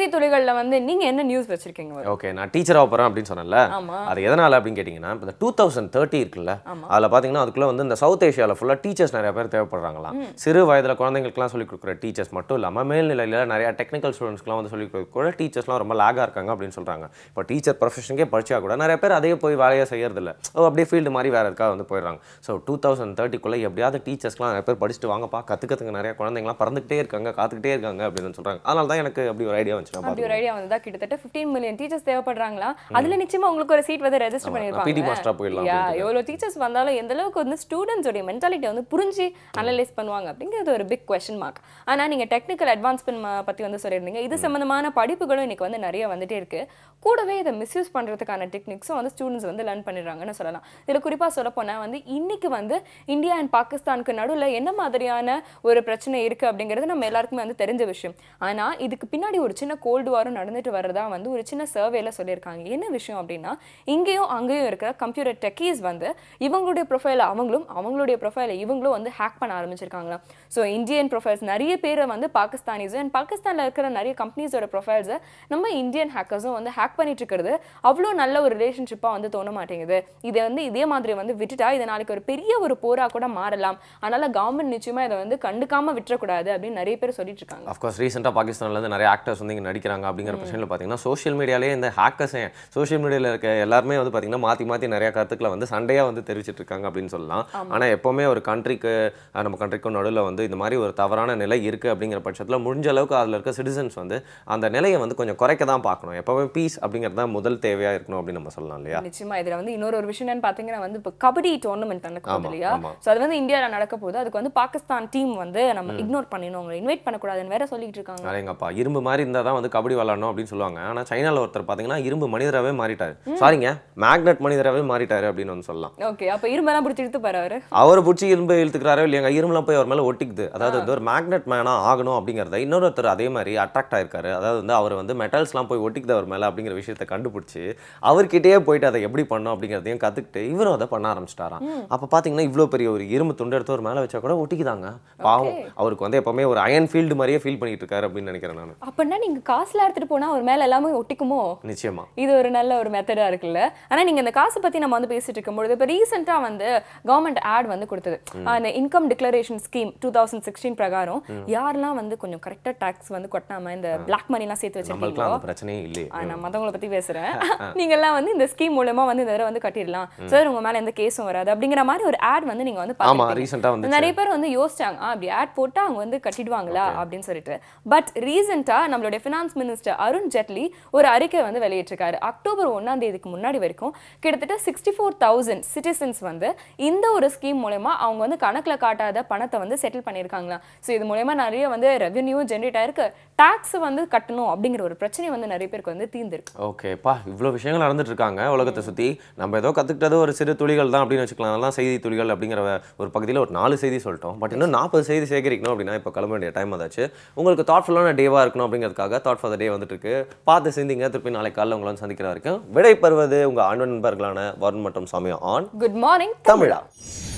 துளிகள்ல வந்து நீங்க என்ன நியூஸ் வச்சிருக்கீங்க ஒரு? ஓகே நான் டீச்சராக போகிறேன் அப்படின்னு சொன்னேன்ல ஆமா அது எதனால் அப்படின்னு கேட்டிங்கன்னா இப்போ இந்த டூ தௌசண்ட் தேர்ட்டி இருக்குல்ல ஆமா. அதில் பார்த்தீங்கன்னா அதுக்குள்ளே வந்து இந்த சவுத் ஏஷியாவில் ஃபுல்லாக டீச்சர்ஸ் நிறைய பேர் தேவைப்படுறாங்களாம் சிறு வயதில் குழந்தைங்களுக்குலாம் சொல்லிக் கொடுக்குற டீச்சர்ஸ் மட்டும் இல்லாமல் மேல்நிலையில் நிறைய டெக்னிக்கல் ஸ்டூடெண்ட்ஸ்க்குலாம் வந்து சொல்லிக் கொடுக்க கூட டீச்சர்ஸ்லாம் ரொம்ப லேகாக இருக்காங்க அப்படின்னு சொல்கிறாங்க இப்போ டீச்சர் ப்ரொஃபஷனுக்கே படிச்சா கூட நிறைய பேர் அதே போய் வேலையை செய்யறதில்ல ஓ அப்படியே ஃபீல்டு மாதிரி வேறு எதுக்காக வந்து போயிடுறாங்க ஸோ டூ தௌசண்ட் தேர்ட்டிக்குள்ளே எப்படியாவது டீச்சர்ஸ்லாம் நிறைய பேர் படிச்சுட்டு வாங்கப்பா கற்றுக்கிறதுக்கு நிறைய குழந்தைங்களாம் பறந்துக்கிட்டே இருக்காங்க காத்துக்கிட்டே இருக்காங்க அப்படின்னு சொல்கிறாங்க அதனால தான் எனக்கு அப்படி ஒரு ஐடியா வந்துச்சு நான் அப்படி ஒரு ஐடியா வந்ததா கிட்டத்தட்ட 15 மில்லியன் டீச்சர்ஸ் தேவைப்படுறாங்களா அதுல நிச்சயமா உங்களுக்கு ஒரு சீட் வந்து ரெஜிஸ்டர் பிடி பண்ணிருப்பாங்க மாஸ்டராக போயிடலாம் யா அப்படின்ட்டு. எவ்வளோ டீச்சர்ஸ் வந்தாலும் எந்த அளவுக்கு வந்து ஸ்டூடெண்ட்ஸோடைய மென்டாலிட்டி வந்து புரிஞ்சு அனலைஸ் பண்ணுவாங்க அப்படிங்கிறது ஒரு பிக் கொஸ்டின் மார்க் ஆனா நீங்க டெக்னிக்கல் அட்வான்ஸ்மெண்ட் பத்தி வந்து சொல்லியிருந்தீங்க இது சம்பந்தமான படிப்புகளும் இன்னைக்கு வந்து நிறைய வந்துட்டே இருக்கு கூடவே இதை மிஸ்யூஸ் பண்றதுக்கான டெக்னிக்ஸும் வந்து ஸ்டூடெண்ட்ஸ் வந்து லேர்ன் பண்ணிடுறாங்கன்னு சொல்லலாம் இதுல குறிப்பா சொல்ல போனா வந்து இன்னைக்கு வந்து இந்தியா அண்ட் பாகிஸ்தானுக்கு நடுவுல என்ன மாதிரியான ஒரு பிரச்சனை இருக்கு அப்படிங்கிறது நம்ம எல்லாருக்குமே வந்து தெரிஞ்ச விஷயம் ஆனா இதுக்கு பின்னாடி ஒரு சின்ன கோல்டு வாரும் நடந்துட்டு வர்றதா வந்து ஒரு சின்ன சர்வேல சொல்லியிருக்காங்க என்ன விஷயம் அப்படின்னா இங்கேயும் அங்கேயும் இருக்கிற கம்ப்யூட்டர் டெக்கீஸ் வந்து இவங்களுடைய ப்ரொஃபைல அவங்களும் அவங்களுடைய ப்ரொஃபைல இவங்களும் வந்து ஹேக் பண்ண ஆரம்பிச்சிருக்காங்களாம் ஸோ இந்தியன் ப்ரொஃபைல்ஸ் நிறைய பேரை வந்து பாகிஸ்தானிஸும் அண்ட் பாகிஸ்தானில் இருக்கிற நிறைய கம்பெனிஸோட ப்ரொஃபைல்ஸை நம்ம இந்தியன் ஹேக்கர்ஸும் வந்து ஹேக் பண்ணிட்டு இருக்கிறது அவ்வளோ நல்ல ஒரு ரிலேஷன்ஷிப்பாக வந்து தோண மாட்டேங்குது இதை வந்து இதே மாதிரி வந்து விட்டுட்டா இது நாளைக்கு ஒரு பெரிய ஒரு போராக கூட மாறலாம் அதனால கவர்மெண்ட் நிச்சயமா இதை வந்து கண்டுக்காம விட்டுறக்கூடாது அப்படின்னு நிறைய பேர் சொல்லிட்டு இருக்காங்க அஃப்கோர்ஸ் ரீசெண்டாக பாகிஸ்தான்லேருந்து நிறைய ஆக்டர்ஸ் வந்து இங்கே நடிக்கிறாங்க அப்படிங்கிற பிரச்சனையில் பார்த்தீங்கன்னா சோஷியல் மீடியாலே இந்த ஹேக்கர்ஸே சோஷியல் மீடியாவில் இருக்க எல்லாருமே வந்து பார்த்தீங்கன்னா மாற்றி மாற்றி நிறைய கருத்துக்களை வந்து சண்டையாக வந்து தெரிவிச்சிட்டு இருக்காங்க அப்படின்னு சொல்லலாம் ஆனால் எப்போவுமே ஒரு கண்ட்ரிக்கு நம்ம கண்ட்ரிக்கும் நடுவில் வந்து இந்த மாதிரி ஒரு தவறான நிலை இருக்குது அப்படிங்கிற பட்சத்தில் முடிஞ்ச அளவுக்கு அதில் இருக்க சிட்டிசன்ஸ் வந்து அந்த நிலையை வந்து கொஞ்சம் குறைக்க தான் பார்க்கணும் எப்போவுமே பீஸ் அப்படிங்கிறது தான் முதல் தேவையாக இருக்கணும் அப்படின்னு நம்ம சொல்லலாம் இல்லையா நிச்சயமா இதுல வந்து இன்னொரு ஒரு விஷயம் என்னன்னு பாத்தீங்கன்னா வந்து இப்போ கபடி டோர்னமெண்ட் நடக்குது ஆமா, இல்லையா ஆமா. சோ அது வந்து இந்தியால நடக்க போகுது அதுக்கு வந்து பாகிஸ்தான் டீம் வந்து நம்ம இக்னோர் பண்ணிடணும் அவங்களை இன்வைட் பண்ணக்கூடாதுன்னு வேற சொல்லிட்டு இருக்காங்க அடேங்கப்பா இரும்பு மாதிரி இருந்தால் தான் வந்து கபடி விளாடணும் அப்படின்னு சொல்லுவாங்க ஆனால் சைனால ஒருத்தர் பார்த்தீங்கன்னா இரும்பு மனிதராகவே மாறிட்டார் சாரிங்க மேக்னெட் மனிதராகவே மாறிட்டாரு அப்படின்னு வந்து சொல்லலாம் ஓகே அப்ப இரும்பெல்லாம் பிடிச்சி இழுத்து பாரு அவரு அவரை பிடிச்சி இரும்பு இழுத்துக்கிறாரோ இல்லையாங்க இரும்புலாம் போய் அவர் மேலே ஒட்டிக்குது அதாவது வந்து ஒரு மேக்னெட் மேனா ஆகணும் அப்படிங்கிறத இன்னொருத்தர் அதே மாதிரி அட்ராக்ட் ஆயிருக்காரு அதாவது வந்து அவர் வந்து மெட்டல்ஸ்லாம் போய் ஒட்டிக்குது அவர் மேலே அப்படிங்கிற விஷயத்தை கண்டுபிடிச்சி அவர்கிட்டயே போயிட்டு அதை எப்படி பண்ணணும் அப்படிங்கிறதையும் கற்றுக்கிட்டு இவரும் அதை பண்ண ஆரம்பிச்சிட்டாராம் அப்போ பார்த்தீங்கன்னா இவ்வளோ பெரிய ஒரு இரும்பு துண்டு எடுத்து ஒரு மேலே வச்சா கூட ஒட்டிக்குதாங்க பாவம் அவருக்கு வந்து எப்பவுமே ஒரு அயன் ஃபீல்டு மாதிரியே ஃபீல் பண்ணிட்டு இருக்காரு அப்படின்னு நினைக்கிறேன் நான் அப்படின்னா நீங்க காசுல எடுத்துட்டு போனா அவர் மேல எல்லாமே ஒட்டிக்குமோ நிச்சயமா இது ஒரு நல்ல ஒரு மெத்தடா இருக்குல்ல ஆனா நீங்க இந்த காசு பத்தி நம்ம வந்து பேசிட்டு இருக்கும்பொழுது இப்போ ரீசெண்டா வந்து கவர்மெண்ட் ஆட் வந்து கொடுத்தது அந்த income declaration scheme two thousand sixteen பிரகாரம் யாரெல்லாம் வந்து கொஞ்சம் கரெக்டா டாக்ஸ் வந்து கொட்டாம இந்த பிளாக் மணி எல்லாம் சேர்த்து நம்மளுக்குலாம் வச்சிருக்கீங்களோ அந்த பிரச்சனையே இல்லையே ஆ, நான் மத்தவங்கள பத்தி பேசுறேன் நீங்க எல்லாம் வந்து இந்த ஸ்கீம் மூலமா வந்து இந்த தடவை வந்து கட்டிடலாம் சார் உங்க மேல எந்த கேஸும் வராது அப்படிங்கிற மாதிரி ஒரு ஆட் வந்து நீங்க வந்து ஆமா பார்த்திருப்பீங்க. ரீசெண்டாக வந்து நிறைய பேர் வந்து யோசிச்சாங்க "ஆ, அப்படி ஆட் போட்டா அவங்க வந்து கட்டிடுவாங்களா அப்படின்னு சொல்லிட்டு பட் ரீசெண்டா நம்மளுடைய ஃபினான்ஸ் மினிஸ்டர் அருண் ஜெட்லி ஒரு அறிக்கை வந்து வெளியிட்டிருக்காரு அக்டோபர் ஒன்னாம் தேதிக்கு முன்னாடி வரைக்கும் கிட்டத்தட்ட சிக்ஸ்டி ஃபோர் தௌசண்ட் சிட்டிசன்ஸ் வந்து இந்த ஒரு ஸ்கீம் மூலமா அவங்க வந்து கணக்குல காட்டாத பணத்தை வந்து செட்டில் பண்ணியிருக்காங்களா ஸோ இது மூலயமா நிறைய வந்து ரெவென்யூ ஜென்ரேட் ஆயிருக்கு டாக்ஸ் வந்து கட்டணும் அப்படிங்கிற ஒரு பிரச்சனை வந்து நிறைய பேருக்கு வந்து தீர்ந்திருக்கு ஓகேப்பா இவ்வளோ விஷயங்கள் நடந்துட்டு இருக்காங்க உலகத்தை சுற்றி நம்ம ஏதோ கற்றுக்கிட்டது ஒரு சிறு துளிகள் தான் அப்படின்னு வச்சுக்கலாம் அதெல்லாம் செய்தி துளிகள் அப்படிங்கிற ஒரு பகுதியில் ஒரு நாலு செய்தி சொல்லிட்டோம் பட் இன்னும் நாற்பது செய்தி சேகரிக்கணும் அப்படின்னா இப்போ கிளம்ப வேண்டிய டைம் வந்தாச்சு உங்களுக்கு தாட்ஃபுல்லான டேவாக இருக்கணும் அப்படிங்கிறதுக்காக தாட் ஃபார் த டே வந்துட்டு இருக்கு பார்த்து சிந்திங்க திருப்பி நாளை காலைல உங்களை வந்து சந்திக்கிற வரைக்கும் விடை பெறுவது உங்கள் அன்பு நண்பர்களான வருண் மற்றும் சமயம் ஆன் குட் மார்னிங் தமிழா